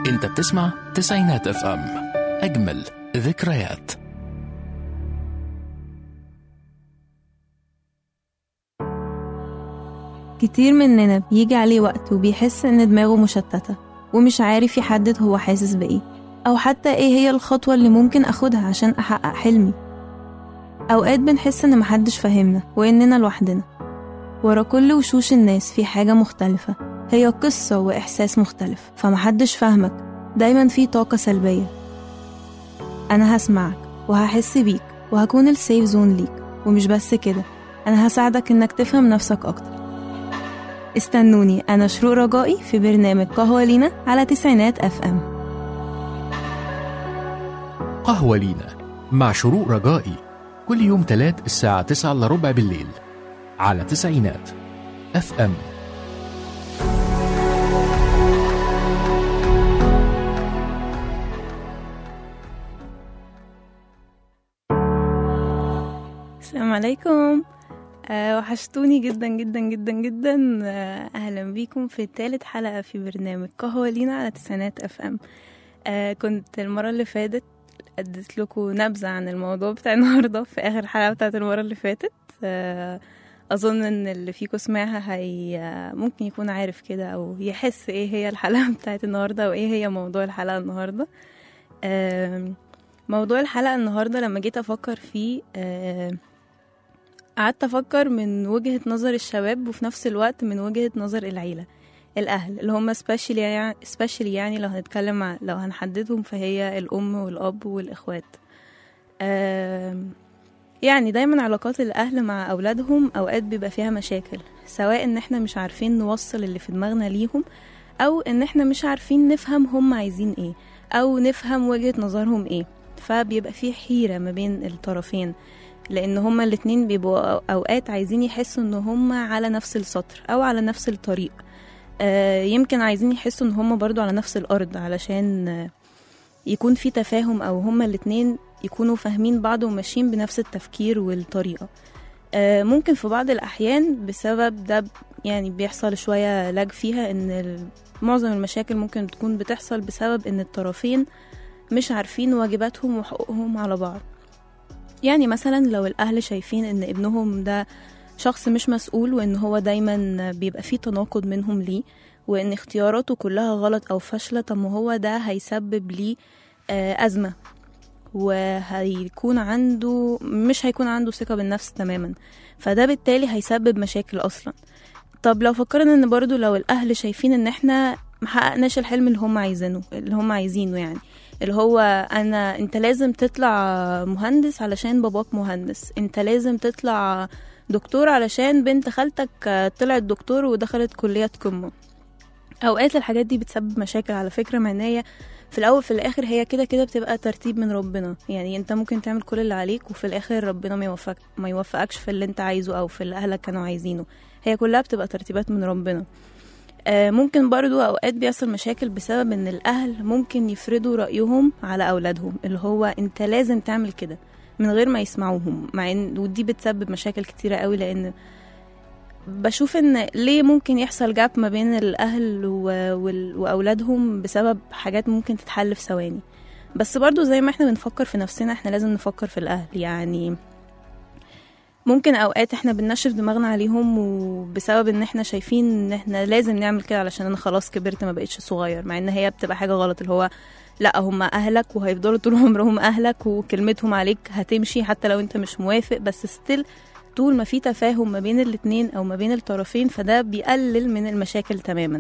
انت بتسمع تسعينات اف ام اجمل ذكريات كتير مننا بيجي عليه وقت وبيحس إن دماغه مشتتة ومش عارف يحدد هو حاسس بإيه أو حتى إيه هي الخطوة اللي ممكن أخدها عشان أحقق حلمي أوقات بنحس إن محدش فاهمنا وإننا لوحدنا ورا كل وشوش الناس في حاجة مختلفة هي قصة وإحساس مختلف فمحدش فاهمك دايما في طاقة سلبية أنا هسمعك وهحس بيك وهكون السيف زون ليك ومش بس كده أنا هساعدك إنك تفهم نفسك أكتر استنوني أنا شروق رجائي في برنامج قهوة لينا على تسعينات أف أم قهوة لينا مع شروق رجائي كل يوم تلات الساعة تسعة إلا ربع بالليل على تسعينات اف ام السلام عليكم أه وحشتوني جدا جدا جدا جدا أه أهلا بيكم في تالت حلقة في برنامج قهوة لينا على تسعينات أف أم أه كنت المرة اللي فاتت اديت لكم نبذة عن الموضوع بتاع النهاردة في آخر حلقة بتاعت المرة اللي فاتت أه أظن إن اللي فيكم سمعها هي ممكن يكون عارف كده أو يحس إيه هي الحلقة بتاعت النهاردة وإيه هي موضوع الحلقة النهاردة أه موضوع الحلقة النهاردة لما جيت أفكر فيه أه قعدت أفكر من وجهة نظر الشباب وفي نفس الوقت من وجهة نظر العيلة الأهل اللي هم سبيشالي يعني, سبيشالي يعني لو هنتكلم ع- لو هنحددهم فهي الأم والأب والإخوات آم، يعني دايما علاقات الأهل مع أولادهم أوقات بيبقى فيها مشاكل سواء إن احنا مش عارفين نوصل اللي في دماغنا ليهم أو إن احنا مش عارفين نفهم هم عايزين ايه أو نفهم وجهة نظرهم ايه فبيبقى في حيرة ما بين الطرفين لان هما الاتنين بيبقوا أو- اوقات عايزين يحسوا ان هما على نفس السطر او على نفس الطريق آه، يمكن عايزين يحسوا ان هما برضو على نفس الارض علشان آه، يكون في تفاهم او هما الاتنين يكونوا فاهمين بعض وماشيين بنفس التفكير والطريقة آه، ممكن في بعض الاحيان بسبب ده ب- يعني بيحصل شوية لاج فيها ان ال- معظم المشاكل ممكن تكون بتحصل بسبب ان الطرفين مش عارفين واجباتهم وحقوقهم على بعض يعني مثلا لو الأهل شايفين إن ابنهم ده شخص مش مسؤول وإن هو دايما بيبقى فيه تناقض منهم ليه وإن اختياراته كلها غلط أو فاشلة طب ما هو ده هيسبب ليه آه، أزمة وهيكون عنده مش هيكون عنده ثقة بالنفس تماما فده بالتالي هيسبب مشاكل أصلا طب لو فكرنا ان برضو لو الاهل شايفين ان احنا محققناش الحلم اللي هم عايزينه اللي هم عايزينه يعني اللي هو انا انت لازم تطلع مهندس علشان باباك مهندس انت لازم تطلع دكتور علشان بنت خالتك طلعت دكتور ودخلت كلية قمة اوقات الحاجات دي بتسبب مشاكل على فكرة مع ان هي في الاول في الاخر هي كده كده بتبقى ترتيب من ربنا يعني انت ممكن تعمل كل اللي عليك وفي الاخر ربنا ما يوفقك ما يوفقكش في اللي انت عايزه او في اللي اهلك كانوا عايزينه هي كلها بتبقى ترتيبات من ربنا آه، ممكن برضو اوقات بيحصل مشاكل بسبب ان الاهل ممكن يفرضوا رايهم على اولادهم اللي هو انت لازم تعمل كده من غير ما يسمعوهم مع ان ودي بتسبب مشاكل كتيره قوي لان بشوف ان ليه ممكن يحصل جاب ما بين الاهل و... وال... واولادهم بسبب حاجات ممكن تتحل في ثواني بس برضو زي ما احنا بنفكر في نفسنا احنا لازم نفكر في الاهل يعني ممكن اوقات احنا بننشف دماغنا عليهم وبسبب ان احنا شايفين ان احنا لازم نعمل كده علشان انا خلاص كبرت ما بقتش صغير مع ان هي بتبقى حاجه غلط اللي هو لا هم اهلك وهيفضلوا طول عمرهم اهلك وكلمتهم عليك هتمشي حتى لو انت مش موافق بس ستيل طول ما في تفاهم ما بين الاتنين او ما بين الطرفين فده بيقلل من المشاكل تماما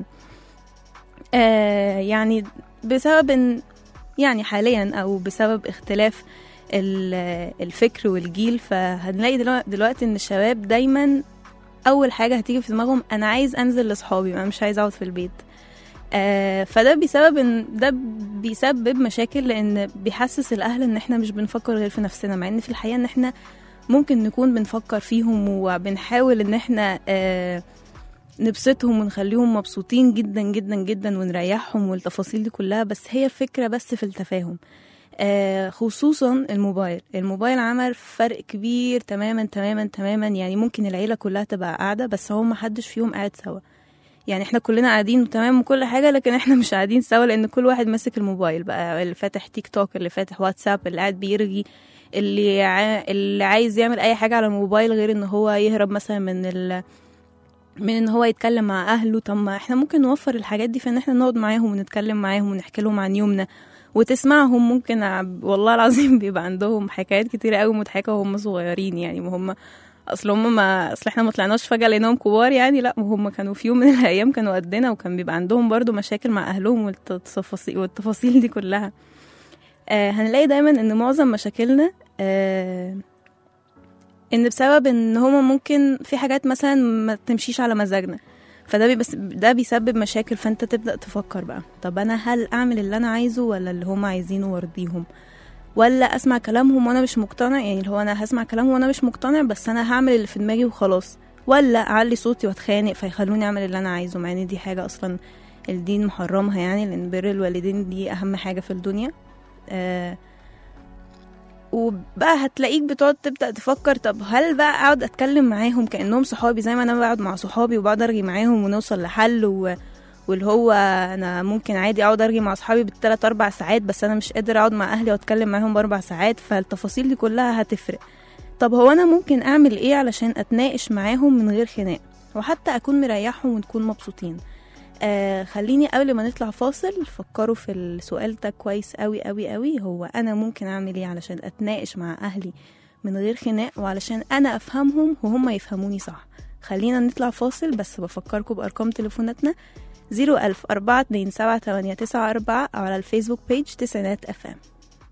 آه يعني بسبب ان يعني حاليا او بسبب اختلاف ال- الفكر والجيل فهنلاقي دلو- دلوقتي ان الشباب دايما اول حاجه هتيجي في دماغهم انا عايز انزل لاصحابي انا مش عايز اقعد في البيت آه فده بسبب ان ده بيسبب مشاكل لان بيحسس الاهل ان احنا مش بنفكر غير في نفسنا مع ان في الحقيقه ان احنا ممكن نكون بنفكر فيهم وبنحاول ان احنا آه نبسطهم ونخليهم مبسوطين جدا جدا جدا ونريحهم والتفاصيل دي كلها بس هي الفكرة بس في التفاهم آه خصوصا الموبايل الموبايل عمل فرق كبير تماما تماما تماما يعني ممكن العيلة كلها تبقى قاعدة بس هو محدش فيهم قاعد سوا يعني احنا كلنا قاعدين تمام وكل حاجه لكن احنا مش قاعدين سوا لان كل واحد ماسك الموبايل بقى اللي فاتح تيك توك اللي فاتح واتساب اللي قاعد بيرغي اللي ع... اللي عايز يعمل اي حاجه على الموبايل غير ان هو يهرب مثلا من ال... من ان هو يتكلم مع اهله طب ما احنا ممكن نوفر الحاجات دي في ان احنا نقعد معاهم ونتكلم معاهم ونحكي لهم عن يومنا وتسمعهم ممكن ع- والله العظيم بيبقى عندهم حكايات كتيرة قوي مضحكة وهم صغيرين يعني ما هم اصل هم ما اصل احنا ما طلعناش فجأة لقيناهم كبار يعني لا هم كانوا في يوم من الايام كانوا قدنا وكان بيبقى عندهم برضو مشاكل مع اهلهم والتفاصيل والتفاصيل دي كلها آه هنلاقي دايما ان معظم مشاكلنا آه ان بسبب ان هما ممكن في حاجات مثلا ما تمشيش على مزاجنا فده بيبس ده بيسبب مشاكل فانت تبدا تفكر بقى طب انا هل اعمل اللي انا عايزه ولا اللي هما عايزينه وارضيهم ولا اسمع كلامهم وانا مش مقتنع يعني اللي هو انا هسمع كلامهم وانا مش مقتنع بس انا هعمل اللي في دماغي وخلاص ولا اعلي صوتي واتخانق فيخلوني اعمل اللي انا عايزه مع ان دي حاجه اصلا الدين محرمها يعني لان بر الوالدين دي اهم حاجه في الدنيا آه وبقى هتلاقيك بتقعد تبدا تفكر طب هل بقى اقعد اتكلم معاهم كانهم صحابي زي ما انا بقعد مع صحابي وبقعد ارغي معاهم ونوصل لحل و... واللي هو انا ممكن عادي اقعد ارغي مع اصحابي بالثلاث اربع ساعات بس انا مش قادر اقعد مع اهلي واتكلم معاهم باربع ساعات فالتفاصيل دي كلها هتفرق طب هو انا ممكن اعمل ايه علشان اتناقش معاهم من غير خناق وحتى اكون مريحهم ونكون مبسوطين آه خليني قبل ما نطلع فاصل فكروا في السؤال ده كويس قوي قوي قوي هو انا ممكن اعمل ايه علشان اتناقش مع اهلي من غير خناق وعلشان انا افهمهم وهم يفهموني صح خلينا نطلع فاصل بس بفكركم بارقام تليفوناتنا 01000 427 أو على الفيسبوك بيج تسعينات اف ام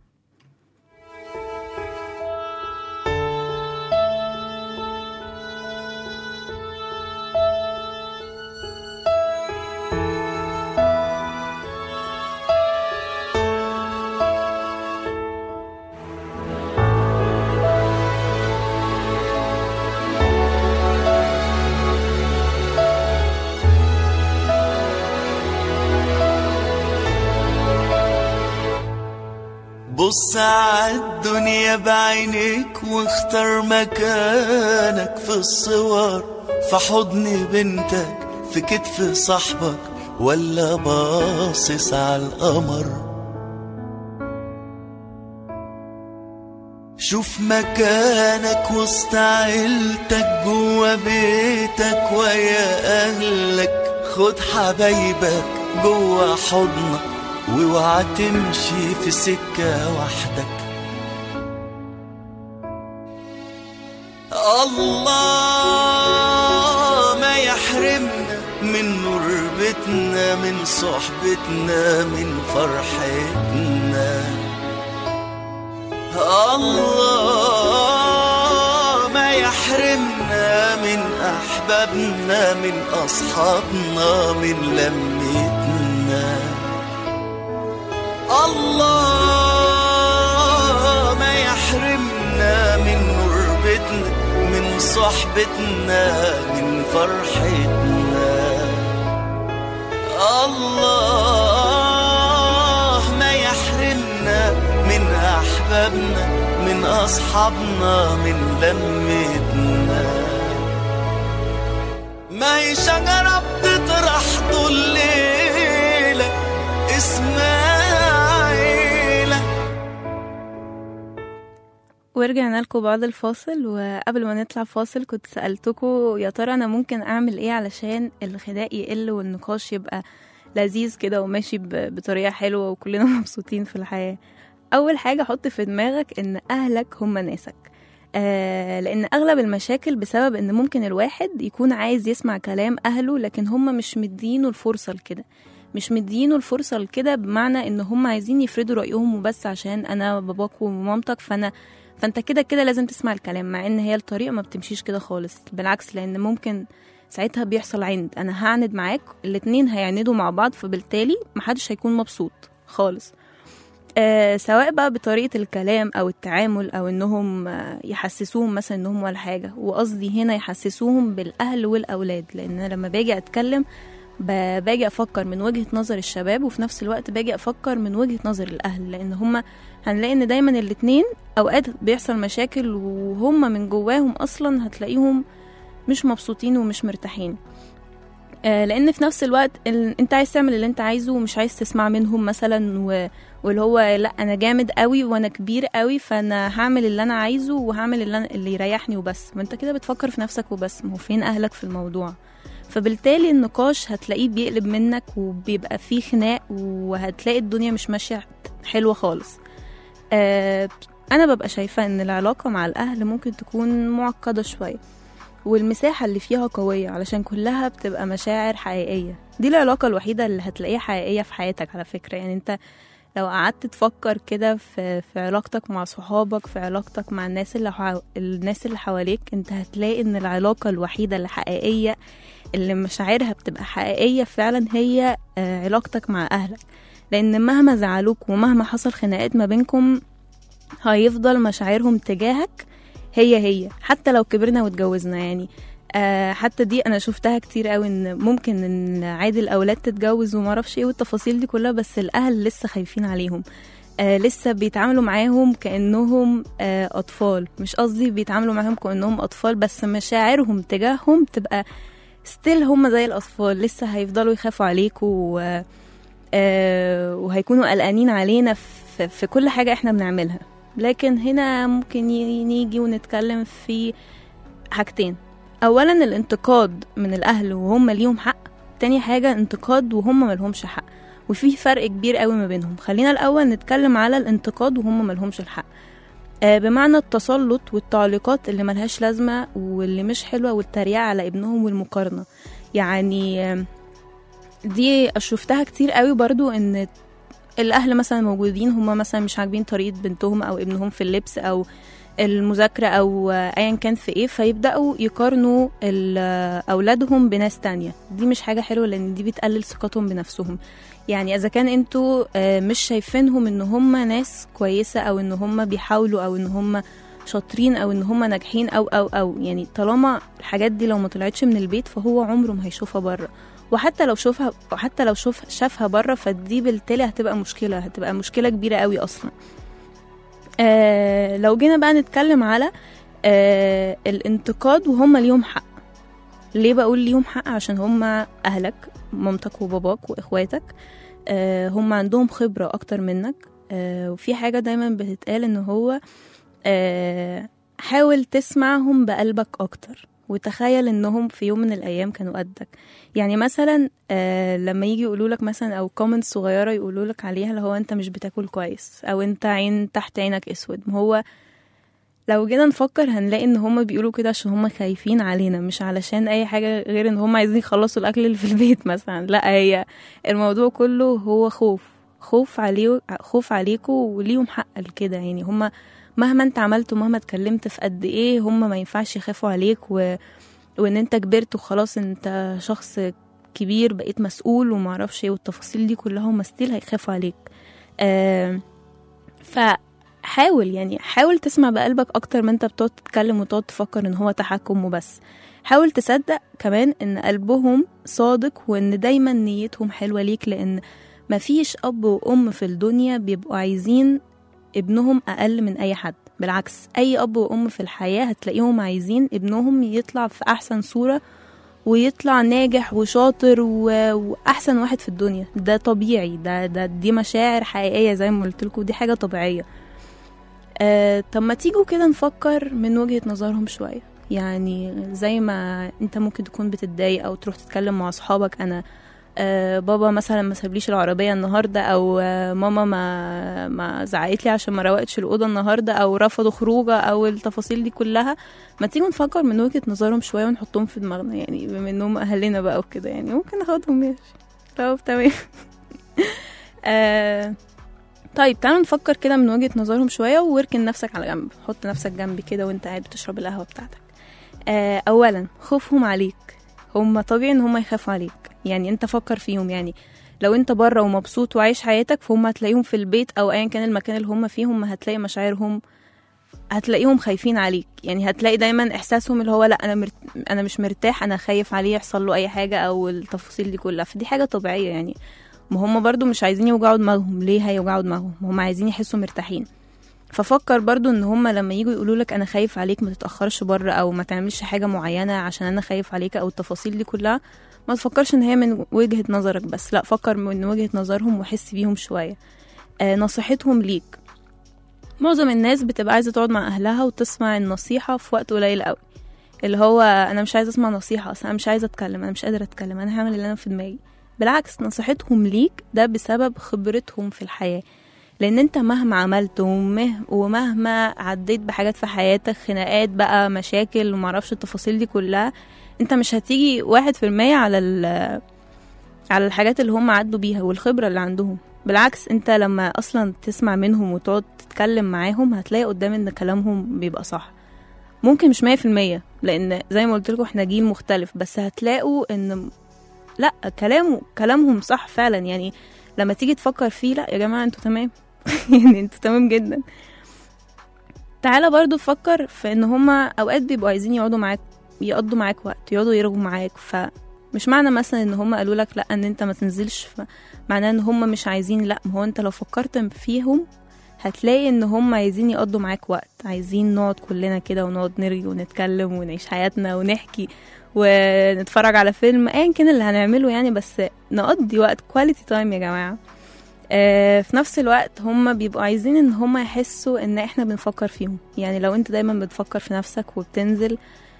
بص عالدنيا بعينيك واختار مكانك في الصور في حضن بنتك في كتف صاحبك ولا باصص على القمر شوف مكانك وسط عيلتك جوا بيتك ويا اهلك خد حبايبك جوا حضنك واوعى تمشي في سكة وحدك الله ما يحرمنا من نور بيتنا من صحبتنا من فرحتنا الله ما يحرمنا من أحبابنا من أصحابنا من لمتنا الله ما يحرمنا من قربتنا من صحبتنا من فرحتنا الله ما يحرمنا من أحبابنا من أصحابنا من لمتنا ما هي شجرة بتطرح طول الليلة اسمها عيلة ورجعنا لكم بعد الفاصل وقبل ما نطلع فاصل كنت سألتكم يا ترى أنا ممكن أعمل إيه علشان الخناق يقل والنقاش يبقى لذيذ كده وماشي ب- بطريقة حلوة وكلنا مبسوطين في الحياة أول حاجة حط في دماغك إن أهلك هم ناسك آه لأن أغلب المشاكل بسبب إن ممكن الواحد يكون عايز يسمع كلام أهله لكن هم مش مدينه الفرصة لكده مش مدينه الفرصة لكده بمعنى إن هم عايزين يفرضوا رأيهم وبس عشان أنا باباك ومامتك فأنا فانت كده كده لازم تسمع الكلام مع ان هي الطريقه ما بتمشيش كده خالص بالعكس لان ممكن ساعتها بيحصل عند انا هعند معاك الاتنين هيعندوا مع بعض فبالتالي محدش هيكون مبسوط خالص آه سواء بقى بطريقة الكلام أو التعامل أو إنهم آه يحسسوهم مثلا إنهم ولا حاجة وقصدي هنا يحسسوهم بالأهل والأولاد لأن أنا لما باجي أتكلم ب- باجي أفكر من وجهة نظر الشباب وفي نفس الوقت باجي أفكر من وجهة نظر الأهل لأن هما هنلاقي إن دايما الاتنين أوقات بيحصل مشاكل وهم من جواهم أصلا هتلاقيهم مش مبسوطين ومش مرتاحين آه، لان في نفس الوقت ال... انت عايز تعمل اللي انت عايزه ومش عايز تسمع منهم مثلا و... واللي هو لا انا جامد قوي وانا كبير قوي فانا هعمل اللي انا عايزه وهعمل اللي, أنا... اللي يريحني وبس ما انت كده بتفكر في نفسك وبس ما هو فين اهلك في الموضوع فبالتالي النقاش هتلاقيه بيقلب منك وبيبقى فيه خناق وهتلاقي الدنيا مش ماشيه حلوه خالص آه انا ببقى شايفه ان العلاقه مع الاهل ممكن تكون معقده شويه والمساحة اللي فيها قوية علشان كلها بتبقى مشاعر حقيقية دي العلاقة الوحيدة اللي هتلاقيها حقيقية في حياتك على فكرة يعني انت لو قعدت تفكر كده في, في علاقتك مع صحابك في علاقتك مع الناس اللي حو... الناس اللي حواليك انت هتلاقي ان العلاقة الوحيدة اللي حقيقية اللي مشاعرها بتبقى حقيقية فعلا هي آه، علاقتك مع أهلك لأن مهما زعلوك ومهما حصل خناقات ما بينكم هيفضل مشاعرهم تجاهك هي هي حتى لو كبرنا واتجوزنا يعني آه حتى دي انا شفتها كتير قوي ان ممكن ان عادي الاولاد تتجوز وما اعرفش ايه والتفاصيل دي كلها بس الاهل لسه خايفين عليهم آه لسه بيتعاملوا معاهم كانهم آه اطفال مش قصدي بيتعاملوا معاهم كانهم اطفال بس مشاعرهم تجاههم تبقى ستيل هم زي الاطفال لسه هيفضلوا يخافوا عليكوا و... آه وهيكونوا قلقانين علينا في, في كل حاجه احنا بنعملها لكن هنا ممكن ي- نيجي ونتكلم في حاجتين اولا الانتقاد من الاهل وهم ليهم حق تاني حاجه انتقاد وهم ملهمش حق وفي فرق كبير قوي ما بينهم خلينا الاول نتكلم على الانتقاد وهم ملهمش الحق آه، بمعنى التسلط والتعليقات اللي ملهاش لازمه واللي مش حلوه والتريقه على ابنهم والمقارنه يعني آم، دي شفتها كتير قوي برضو ان الاهل مثلا موجودين هم مثلا مش عاجبين طريقه بنتهم او ابنهم في اللبس او المذاكره او ايا كان في ايه فيبداوا يقارنوا ال- اولادهم بناس تانية دي مش حاجه حلوه لان دي بتقلل ثقتهم بنفسهم يعني اذا كان انتوا آه، مش شايفينهم ان هم ناس كويسه او ان هم بيحاولوا او ان هم شاطرين او ان هم ناجحين او او او يعني طالما الحاجات دي لو ما طلعتش من البيت فهو عمره ما هيشوفها بره وحتى لو شوفها وحتى لو شوف شافها بره فدي بالتالي هتبقى مشكله هتبقى مشكله كبيره قوي اصلا آه لو جينا بقى نتكلم على آه الانتقاد وهم ليهم حق ليه بقول ليهم حق عشان هم اهلك مامتك وباباك واخواتك آه هم عندهم خبره اكتر منك آه وفي حاجه دايما بتتقال ان هو آه حاول تسمعهم بقلبك اكتر وتخيل انهم في يوم من الايام كانوا قدك يعني مثلا آه لما يجي يقولوا لك مثلا او كومنت صغيره يقولوا لك عليها اللي هو انت مش بتاكل كويس او انت عين تحت عينك اسود ما هو لو جينا نفكر هنلاقي ان هما بيقولوا كده عشان هما خايفين علينا مش علشان اي حاجه غير ان هما عايزين يخلصوا الاكل اللي في البيت مثلا لا هي الموضوع كله هو خوف خوف عليه خوف عليكوا وليهم حق لكده يعني هما مهما انت عملت ومهما اتكلمت في قد ايه هما ما ينفعش يخافوا عليك و... وان انت كبرت وخلاص انت شخص كبير بقيت مسؤول ومعرفش ايه والتفاصيل دي كلها هما ستيل هيخافوا عليك آه فحاول يعني حاول تسمع بقلبك اكتر ما انت بتقعد تتكلم وتقعد تفكر ان هو تحكم وبس حاول تصدق كمان ان قلبهم صادق وان دايما نيتهم حلوة ليك لان مفيش اب وام في الدنيا بيبقوا عايزين ابنهم اقل من اي حد بالعكس اي اب وام في الحياه هتلاقيهم عايزين ابنهم يطلع في احسن صوره ويطلع ناجح وشاطر و... واحسن واحد في الدنيا ده طبيعي ده ده دي مشاعر حقيقيه زي ما قلت لكم دي حاجه طبيعيه آه طب ما تيجوا كده نفكر من وجهه نظرهم شويه يعني زي ما انت ممكن تكون بتتضايق او تروح تتكلم مع اصحابك انا آه بابا مثلا ما سابليش العربيه النهارده او آه ماما ما ما زعقت لي عشان ما روقتش الاوضه النهارده او رفضوا خروجه او التفاصيل دي كلها ما تيجوا نفكر من وجهه نظرهم شويه ونحطهم في دماغنا يعني بما انهم اهلنا بقى وكده يعني ممكن ناخدهم ماشي طب تمام آه طيب تعالوا نفكر كده من وجهه نظرهم شويه واركن نفسك على جنب حط نفسك جنبي كده وانت قاعد بتشرب القهوه بتاعتك آه اولا خوفهم عليك هم طبيعي ان هم يخافوا عليك يعني انت فكر فيهم يعني لو انت بره ومبسوط وعايش حياتك فهم هتلاقيهم في البيت او ايا كان المكان اللي هم فيه هم هتلاقي مشاعرهم هتلاقيهم خايفين عليك يعني هتلاقي دايما احساسهم اللي هو لا انا مرت... انا مش مرتاح انا خايف عليه يحصل له اي حاجه او التفاصيل دي كلها فدي حاجه طبيعيه يعني ما هم برضو مش عايزين يوجعوا دماغهم ليه هيوجعوا دماغهم هم عايزين يحسوا مرتاحين ففكر برضو ان هم لما يجوا يقولوا لك انا خايف عليك ما تتاخرش بره او ما تعملش حاجه معينه عشان انا خايف عليك او التفاصيل دي كلها ما تفكرش ان هي من وجهة نظرك بس لا فكر من وجهة نظرهم وحس بيهم شوية آه نصيحتهم ليك معظم الناس بتبقى عايزة تقعد مع أهلها وتسمع النصيحة في وقت قليل قوي اللي هو أنا مش عايزة أسمع نصيحة أصلا أنا مش عايزة أتكلم أنا مش قادرة أتكلم أنا هعمل اللي أنا في دماغي بالعكس نصيحتهم ليك ده بسبب خبرتهم في الحياة لأن أنت مهما عملت ومه ومهما عديت بحاجات في حياتك خناقات بقى مشاكل ومعرفش التفاصيل دي كلها أنت مش هتيجي واحد في المية على ال على الحاجات اللي هم عدوا بيها والخبرة اللي عندهم بالعكس انت لما اصلا تسمع منهم وتقعد تتكلم معاهم هتلاقي قدام ان كلامهم بيبقى صح ممكن مش مية في المية لان زي ما قلت لكم احنا جيل مختلف بس هتلاقوا ان لا كلامه كلامهم صح فعلا يعني لما تيجي تفكر فيه لا يا جماعة انتوا تمام يعني انتوا تمام جدا تعالى برضو فكر في ان هما اوقات بيبقوا عايزين يقعدوا معاك يقضوا معاك وقت يقعدوا يرغوا معاك فمش معنى مثلا ان هما قالوا لك لا ان انت ما تنزلش ف... معناه ان هما مش عايزين لا ما هو انت لو فكرت فيهم هتلاقي ان هما عايزين يقضوا معاك وقت عايزين نقعد كلنا كده ونقعد نرغي ونتكلم ونعيش حياتنا ونحكي ونتفرج على فيلم ايا كان اللي هنعمله يعني بس نقضي وقت كواليتي تايم يا جماعه آه في نفس الوقت هما بيبقوا عايزين ان هما يحسوا ان احنا بنفكر فيهم يعني لو انت دايما بتفكر في نفسك وبتنزل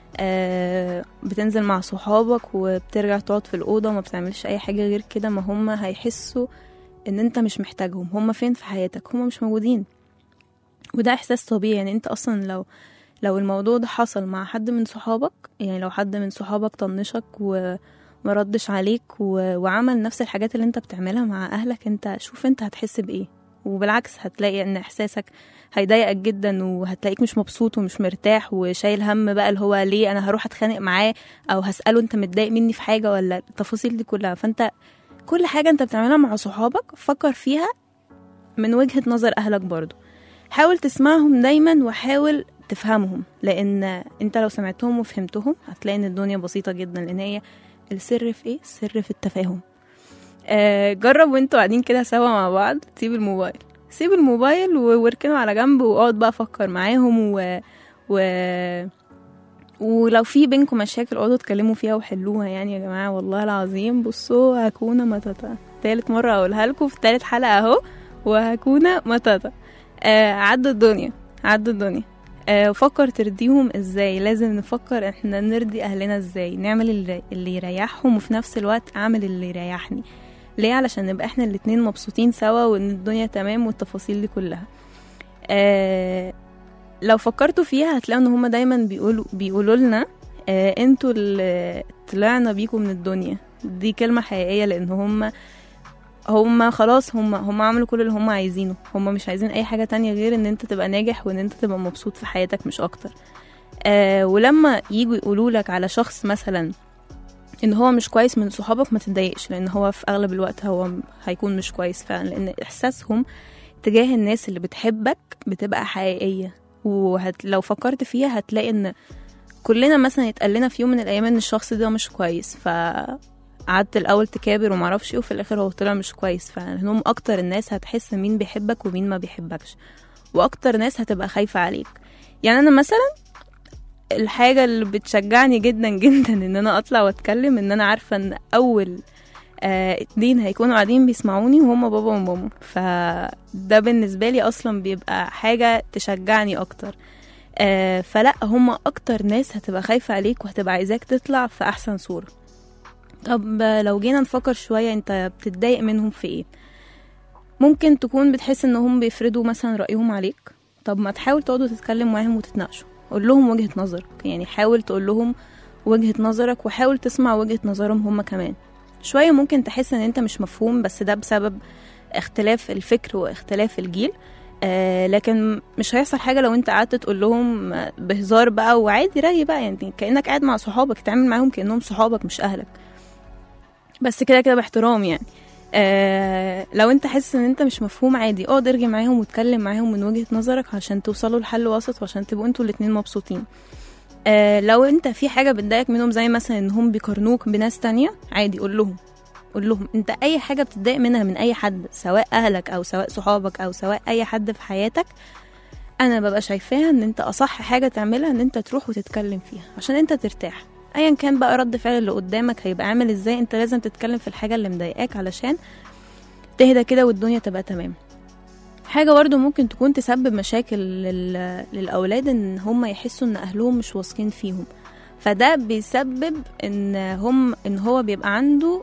آه بتنزل مع صحابك وبترجع تقعد في الأوضة وما بتعملش أي حاجة غير كده ما هما هيحسوا إن أنت مش محتاجهم هما فين في حياتك هما مش موجودين وده إحساس طبيعي يعني أنت أصلا لو لو الموضوع ده حصل مع حد من صحابك يعني لو حد من صحابك طنشك و مردش عليك و... وعمل نفس الحاجات اللي انت بتعملها مع اهلك انت شوف انت هتحس بايه وبالعكس هتلاقي ان احساسك هيضايقك جدا وهتلاقيك مش مبسوط ومش مرتاح وشايل هم بقى اللي هو ليه انا هروح اتخانق معاه او هساله انت متضايق مني في حاجه ولا التفاصيل دي كلها فانت كل حاجه انت بتعملها مع صحابك فكر فيها من وجهه نظر اهلك برضو حاول تسمعهم دايما وحاول تفهمهم لان انت لو سمعتهم وفهمتهم هتلاقي ان الدنيا بسيطه جدا لان هي السر في ايه السر في التفاهم آه جرب وانتوا قاعدين كده سوا مع بعض تسيب الموبايل سيب الموبايل واركنه على جنب واقعد بقى افكر معاهم و... و... ولو في بينكم مشاكل اقعدوا اتكلموا فيها وحلوها يعني يا جماعه والله العظيم بصوا هكونا متاتا تالت مره اقولها لكم في تالت حلقه اهو وهكونا متاتا آه عدوا الدنيا عدوا الدنيا آه وفكر ترضيهم ازاي لازم نفكر احنا نرضي اهلنا ازاي نعمل اللي, اللي يريحهم وفي نفس الوقت اعمل اللي يريحني ليه علشان نبقى احنا الاتنين مبسوطين سوا وان الدنيا تمام والتفاصيل دي كلها آه لو فكرتوا فيها هتلاقوا ان هما دايما بيقولوا بيقولوا لنا آه انتوا اللي طلعنا بيكم من الدنيا دي كلمة حقيقية لان هما هما خلاص هما هما عملوا كل اللي هما عايزينه هما مش عايزين اي حاجة تانية غير ان انت تبقى ناجح وان انت تبقى مبسوط في حياتك مش اكتر آه ولما يجوا يقولوا لك على شخص مثلا ان هو مش كويس من صحابك ما تتضايقش لان هو في اغلب الوقت هو هيكون مش كويس فعلا لان احساسهم تجاه الناس اللي بتحبك بتبقى حقيقية ولو فكرت فيها هتلاقي ان كلنا مثلا يتقال لنا في يوم من الايام ان الشخص ده مش كويس ف قعدت الاول تكابر ومعرفش ايه وفي الاخر هو طلع مش كويس فعلا هم اكتر الناس هتحس مين بيحبك ومين ما بيحبكش واكتر ناس هتبقى خايفة عليك يعني انا مثلا الحاجة اللي بتشجعني جدا جدا ان انا اطلع واتكلم ان انا عارفة ان اول آه اتنين هيكونوا قاعدين بيسمعوني وهما بابا وماما فده بالنسبة لي اصلا بيبقى حاجة تشجعني اكتر آه فلا هما اكتر ناس هتبقى خايفة عليك وهتبقى عايزاك تطلع في احسن صورة طب لو جينا نفكر شوية انت بتتضايق منهم في ايه ممكن تكون بتحس انهم بيفرضوا مثلا رأيهم عليك طب ما تحاول تقعدوا تتكلم معاهم وتتناقشوا قول لهم وجهة نظرك يعني حاول تقول لهم وجهة نظرك وحاول تسمع وجهة نظرهم هما كمان شوية ممكن تحس ان انت مش مفهوم بس ده بسبب اختلاف الفكر واختلاف الجيل آه لكن مش هيحصل حاجة لو انت قعدت تقول لهم بهزار بقى وعادي رأي بقى يعني كأنك قاعد مع صحابك تعمل معاهم كأنهم صحابك مش أهلك بس كده كده باحترام يعني آه لو انت حاسس ان انت مش مفهوم عادي اقعد ارجع معاهم واتكلم معاهم من وجهة نظرك عشان توصلوا لحل وسط وعشان تبقوا انتوا الاتنين مبسوطين آه لو انت في حاجة بتضايقك منهم زي مثلا انهم بيقارنوك بناس تانية عادي قول لهم قول لهم انت اي حاجة بتتضايق منها من اي حد سواء اهلك او سواء صحابك او سواء اي حد في حياتك انا ببقى شايفاها ان انت اصح حاجة تعملها ان انت تروح وتتكلم فيها عشان انت ترتاح ايا كان بقى رد فعل اللي قدامك هيبقى عامل ازاي انت لازم تتكلم في الحاجه اللي مضايقاك علشان تهدى كده والدنيا تبقى تمام حاجة برضو ممكن تكون تسبب مشاكل لل... للأولاد إن هم يحسوا إن أهلهم مش واثقين فيهم فده بيسبب إن هم إن هو بيبقى عنده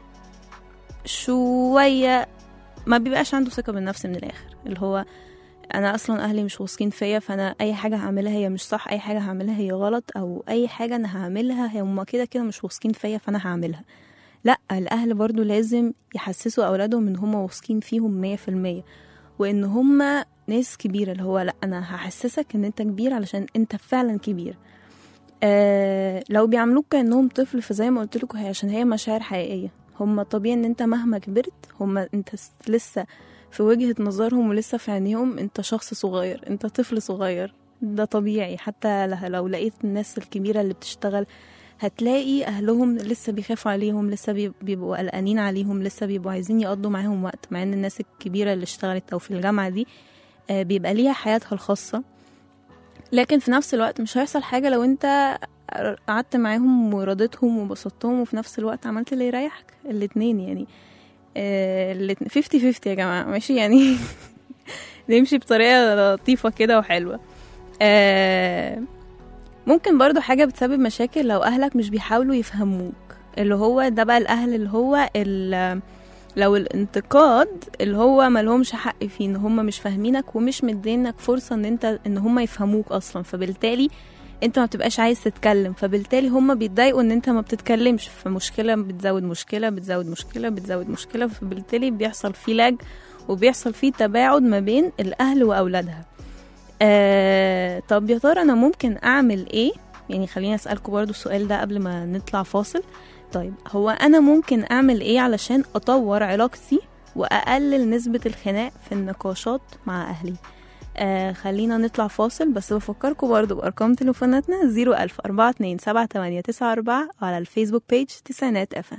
شوية ما بيبقاش عنده ثقة بالنفس من الآخر اللي هو أنا أصلا أهلي مش واثقين فيا فأنا أي حاجة هعملها هي مش صح أي حاجة هعملها هي غلط أو أي حاجة أنا هعملها هم كده كده مش واثقين فيا فأنا هعملها لا الأهل برضو لازم يحسسوا أولادهم إن هم واثقين فيهم مية في المية وإن هم ناس كبيرة اللي هو لا أنا هحسسك إن أنت كبير علشان أنت فعلا كبير آه لو بيعاملوك كأنهم طفل فزي ما قلت لكم هي عشان هي مشاعر حقيقية هم طبيعي إن أنت مهما كبرت هم أنت س- لسه في وجهة نظرهم ولسه في عينيهم أنت شخص صغير أنت طفل صغير ده طبيعي حتى ل- لو لقيت الناس الكبيرة اللي بتشتغل هتلاقي أهلهم لسه بيخافوا عليهم لسه بي- بيبقوا قلقانين عليهم لسه بيبقوا عايزين يقضوا معاهم وقت مع إن الناس الكبيرة اللي اشتغلت أو في الجامعة دي آه، بيبقى ليها حياتها الخاصة لكن في نفس الوقت مش هيحصل حاجة لو انت قعدت معاهم ورضيتهم وبسطتهم وفي نفس الوقت عملت اللي يريحك الاتنين يعني آه، الاتنين 50 50 يا جماعة ماشي يعني نمشي بطريقة لطيفة كده وحلوة آه، ممكن برضو حاجة بتسبب مشاكل لو أهلك مش بيحاولوا يفهموك اللي هو ده بقى الأهل اللي هو ال- لو الانتقاد اللي هو ملهمش حق فيه ان هم مش فاهمينك ومش مدينك فرصة ان انت ان هم يفهموك اصلا فبالتالي انت ما بتبقاش عايز تتكلم فبالتالي هم بيتضايقوا ان انت ما بتتكلمش فمشكلة بتزود مشكلة بتزود مشكلة بتزود مشكلة فبالتالي بيحصل فيه لاج وبيحصل فيه تباعد ما بين الاهل واولادها آه طب يا ترى انا ممكن اعمل ايه يعني خليني اسالكم برضو السؤال ده قبل ما نطلع فاصل طيب هو انا ممكن اعمل ايه علشان اطور علاقتي واقلل نسبة الخناق في النقاشات مع اهلي آه خلينا نطلع فاصل بس بفكركم برضو بأرقام تليفوناتنا 01000 42 78 94 على الفيسبوك بيج تسعينات اف ام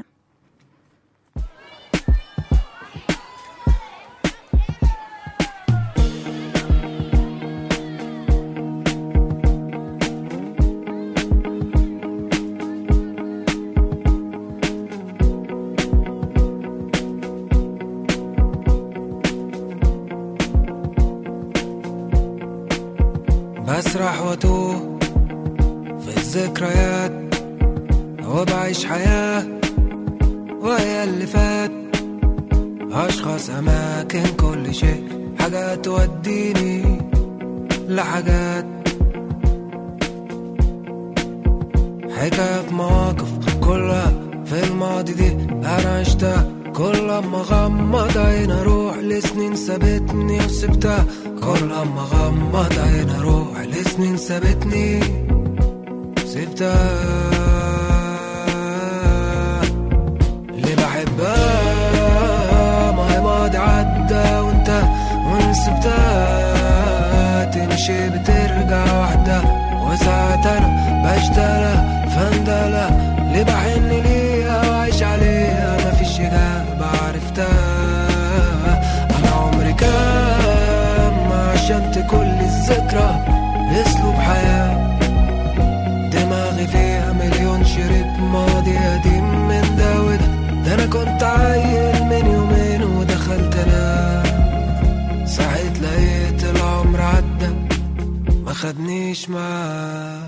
بسرح واتوه في الذكريات وبعيش حياة وهي اللي فات أشخاص أماكن كل شيء حاجات توديني لحاجات حكايات مواقف كلها في الماضي دي أنا عشتها كل ما غمض عين أروح لسنين سابتني وسبتها كل ما غمض عين أروح لسنين سابتني سبتها اللي بحبها ما هي ماضي عدى وانت وان سبتها تمشي بترجع وحدة وساعات انا بشتغل فندلة اللي بحن ليها وعيش عليها مفيش إجابة عرفتها أنا عمري كام ما عشمت كل الذكرى أسلوب حياة دماغي فيها مليون شريط ماضي قديم من ده وده ده انا كنت عيل من يومين ودخلت انا ساعة لقيت العمر عدى ما خدنيش معاه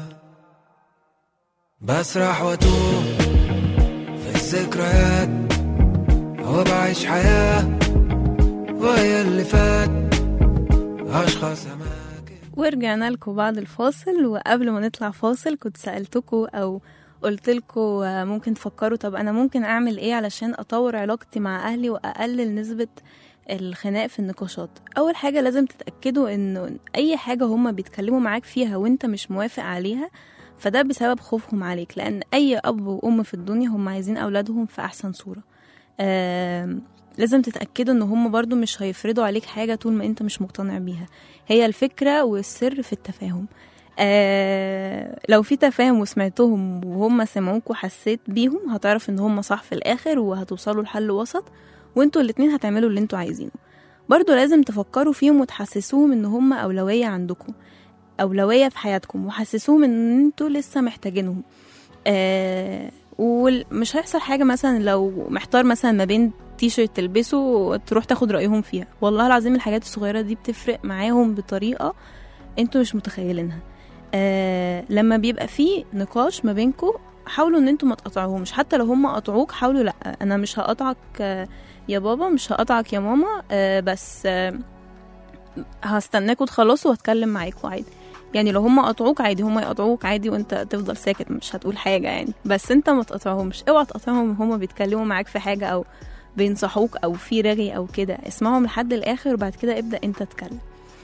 بسرح واتوه في الذكريات وبعيش حياة وهي اللي فات أشخاص أماكن ورجعنا لكم بعد الفاصل وقبل ما نطلع فاصل كنت سألتكم أو قلت لكم ممكن تفكروا طب أنا ممكن أعمل إيه علشان أطور علاقتي مع أهلي وأقلل نسبة الخناق في النقاشات أول حاجة لازم تتأكدوا إنه أي حاجة هما بيتكلموا معاك فيها وإنت مش موافق عليها فده بسبب خوفهم عليك لأن أي أب وأم في الدنيا هم عايزين أولادهم في أحسن صورة آم، لازم تتأكدوا إن هم برضو مش هيفرضوا عليك حاجة طول ما أنت مش مقتنع بيها هي الفكرة والسر في التفاهم آه لو في تفاهم وسمعتهم وهم سمعوك وحسيت بيهم هتعرف ان هم صح في الاخر وهتوصلوا لحل وسط وانتوا الاتنين هتعملوا اللي انتوا عايزينه برضو لازم تفكروا فيهم وتحسسوهم ان هم اولوية عندكم اولوية في حياتكم وحسسوهم ان انتوا لسه محتاجينهم آه ومش هيحصل حاجه مثلا لو محتار مثلا ما بين تي شيرت تلبسه تروح تاخد رايهم فيها والله العظيم الحاجات الصغيره دي بتفرق معاهم بطريقه انتوا مش متخيلينها آه لما بيبقى في نقاش ما بينكم حاولوا ان انتوا ما تقطعوهمش حتى لو هم قطعوك حاولوا لا انا مش هقطعك آه يا بابا مش هقطعك يا ماما آه بس آه هستناكوا تخلصوا واتكلم معاكوا عادي يعني لو هم قطعوك عادي هم يقطعوك عادي وانت تفضل ساكت مش هتقول حاجه يعني بس انت ما تقطعهمش اوعى تقطعهم هم بيتكلموا معاك في حاجه او بينصحوك او في رغي او كده اسمعهم لحد الاخر وبعد كده ابدا انت تتكلم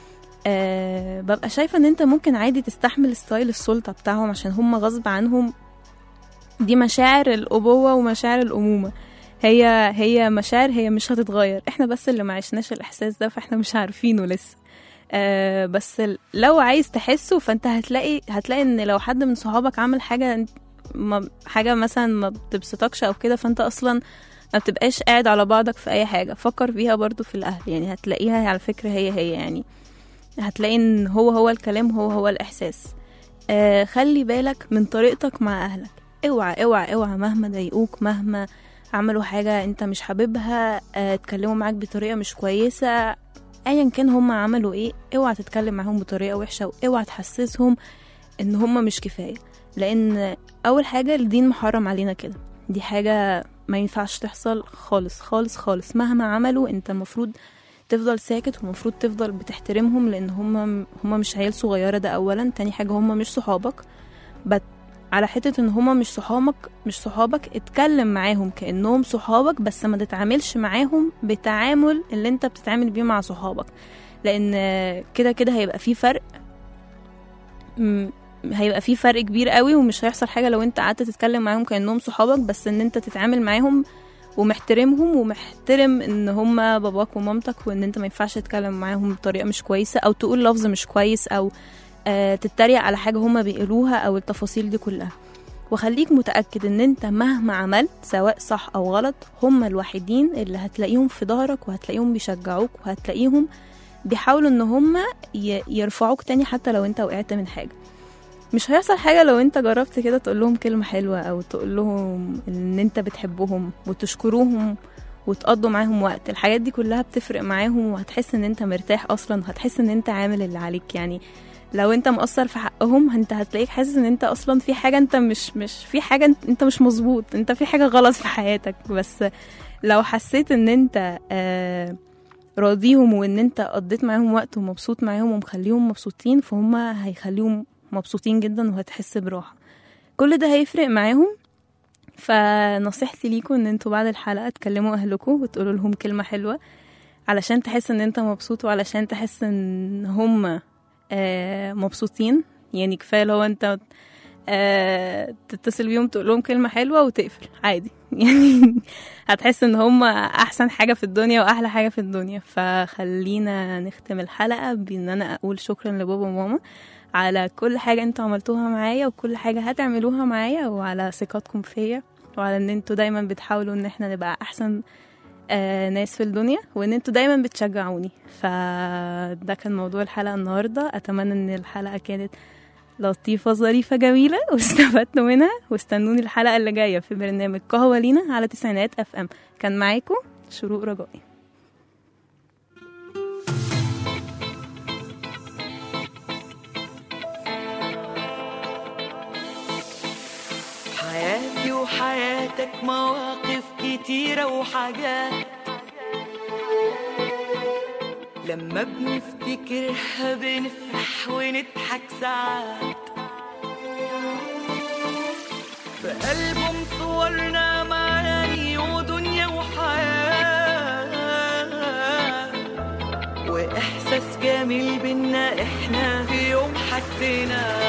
أه ببقى شايفه ان انت ممكن عادي تستحمل ستايل السلطه بتاعهم عشان هم غصب عنهم دي مشاعر الابوه ومشاعر الامومه هي هي مشاعر هي مش هتتغير احنا بس اللي ما عشناش الاحساس ده فاحنا مش عارفينه لسه آه بس لو عايز تحسه فانت هتلاقي هتلاقي ان لو حد من صحابك عمل حاجه ما حاجه مثلا ما بتبسطكش او كده فانت اصلا ما بتبقاش قاعد على بعضك في اي حاجه فكر فيها برضو في الاهل يعني هتلاقيها على فكره هي هي يعني هتلاقي ان هو هو الكلام هو هو الاحساس آه خلي بالك من طريقتك مع اهلك اوعى اوعى اوعى مهما ضايقوك مهما عملوا حاجة انت مش حاببها آه، اتكلموا معاك بطريقة مش كويسة ايا كان هم عملوا ايه اوعى تتكلم معاهم بطريقة وحشة واوعى تحسسهم ان هم مش كفاية لان اول حاجة الدين محرم علينا كده دي حاجة ما ينفعش تحصل خالص خالص خالص مهما عملوا انت المفروض تفضل ساكت ومفروض تفضل بتحترمهم لان هم هم مش عيال صغيرة ده اولا تاني حاجة هم مش صحابك بت على حتة ان هما مش صحابك مش صحابك اتكلم معاهم كأنهم صحابك بس ما تتعاملش معاهم بتعامل اللي انت بتتعامل بيه مع صحابك لان كده كده هيبقى في فرق م- هيبقى في فرق كبير قوي ومش هيحصل حاجة لو انت قعدت تتكلم معاهم كأنهم صحابك بس ان انت تتعامل معاهم ومحترمهم ومحترم ان هما باباك ومامتك وان انت ما ينفعش تتكلم معاهم بطريقة مش كويسة او تقول لفظ مش كويس او آه، تتريق على حاجة هما بيقولوها أو التفاصيل دي كلها وخليك متأكد إن أنت مهما عملت سواء صح أو غلط هما الوحيدين اللي هتلاقيهم في ظهرك وهتلاقيهم بيشجعوك وهتلاقيهم بيحاولوا إن هما ي- يرفعوك تاني حتى لو أنت وقعت من حاجة مش هيحصل حاجة لو انت جربت كده تقول لهم كلمة حلوة او تقول لهم ان انت بتحبهم وتشكروهم وتقضوا معاهم وقت الحاجات دي كلها بتفرق معاهم وهتحس ان انت مرتاح اصلا هتحس ان انت عامل اللي عليك يعني لو انت مقصر في حقهم انت هتلاقيك حاسس ان انت اصلا في حاجه انت مش مش في حاجه انت, انت مش مظبوط انت في حاجه غلط في حياتك بس لو حسيت ان انت آه راضيهم وان انت قضيت معاهم وقت ومبسوط معاهم ومخليهم مبسوطين فهم هيخليهم مبسوطين جدا وهتحس براحه كل ده هيفرق معاهم فنصيحتي ليكم ان انتوا بعد الحلقه تكلموا اهلكم وتقولوا لهم كلمه حلوه علشان تحس ان انت مبسوط وعلشان تحس ان هم آه مبسوطين يعني كفايه لو انت آه تتصل بيهم تقول لهم كلمه حلوه وتقفل عادي يعني هتحس ان هم احسن حاجه في الدنيا واحلى حاجه في الدنيا فخلينا نختم الحلقه بان انا اقول شكرا لبابا وماما على كل حاجه انتوا عملتوها معايا وكل حاجه هتعملوها معايا وعلى ثقتكم فيا وعلى ان انتوا دايما بتحاولوا ان احنا نبقى احسن آه ناس في الدنيا وان انتوا دايما بتشجعوني فده كان موضوع الحلقه النهارده اتمنى ان الحلقه كانت لطيفة ظريفة جميلة واستفدتوا منها واستنوني الحلقة اللي جاية في برنامج قهوة لينا على تسعينات اف ام كان معاكم شروق رجائي حياتي وحياتك مواقف كتيرة وحاجات لما بنفتكرها بنفرح ونضحك ساعات في ألبوم صورنا معاني ودنيا وحياة وإحساس جميل بينا إحنا في يوم حسينا